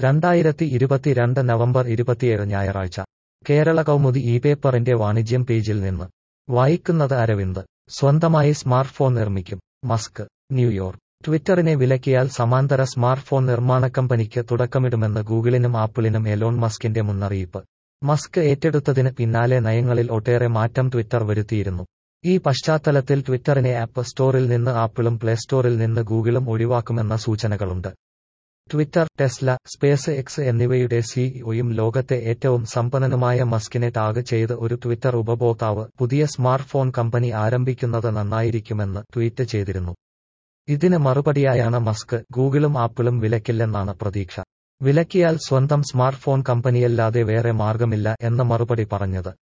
രണ്ടായിരത്തി ഇരുപത്തിരണ്ട് നവംബർ ഇരുപത്തിയേഴ് ഞായറാഴ്ച കേരള കൗമുദി ഈ പേപ്പറിന്റെ വാണിജ്യം പേജിൽ നിന്ന് വായിക്കുന്നത് അരവിന്ദ് സ്വന്തമായി സ്മാർട്ട് ഫോൺ നിർമ്മിക്കും മസ്ക് ന്യൂയോർക്ക് ട്വിറ്ററിനെ വിലക്കിയാൽ സമാന്തര സ്മാർട്ട് ഫോൺ നിർമ്മാണ കമ്പനിക്ക് തുടക്കമിടുമെന്ന് ഗൂഗിളിനും ആപ്പിളിനും എലോൺ മസ്കിന്റെ മുന്നറിയിപ്പ് മസ്ക് ഏറ്റെടുത്തതിന് പിന്നാലെ നയങ്ങളിൽ ഒട്ടേറെ മാറ്റം ട്വിറ്റർ വരുത്തിയിരുന്നു ഈ പശ്ചാത്തലത്തിൽ ട്വിറ്ററിനെ ആപ്പ് സ്റ്റോറിൽ നിന്ന് ആപ്പിളും പ്ലേ സ്റ്റോറിൽ നിന്ന് ഗൂഗിളും ഒഴിവാക്കുമെന്ന സൂചനകളുണ്ട് ട്വിറ്റർ ടെസ്ല സ്പേസ് എക്സ് എന്നിവയുടെ സിഇഒയും ലോകത്തെ ഏറ്റവും സമ്പന്നനുമായ മസ്കിനെ ടാഗ് ചെയ്ത് ഒരു ട്വിറ്റർ ഉപഭോക്താവ് പുതിയ സ്മാർട്ട് ഫോൺ കമ്പനി ആരംഭിക്കുന്നത് നന്നായിരിക്കുമെന്ന് ട്വീറ്റ് ചെയ്തിരുന്നു ഇതിന് മറുപടിയായാണ് മസ്ക് ഗൂഗിളും ആപ്പിളും വിലക്കില്ലെന്നാണ് പ്രതീക്ഷ വിലക്കിയാൽ സ്വന്തം സ്മാർട്ട് ഫോൺ കമ്പനിയല്ലാതെ വേറെ മാർഗമില്ല എന്ന മറുപടി പറഞ്ഞത്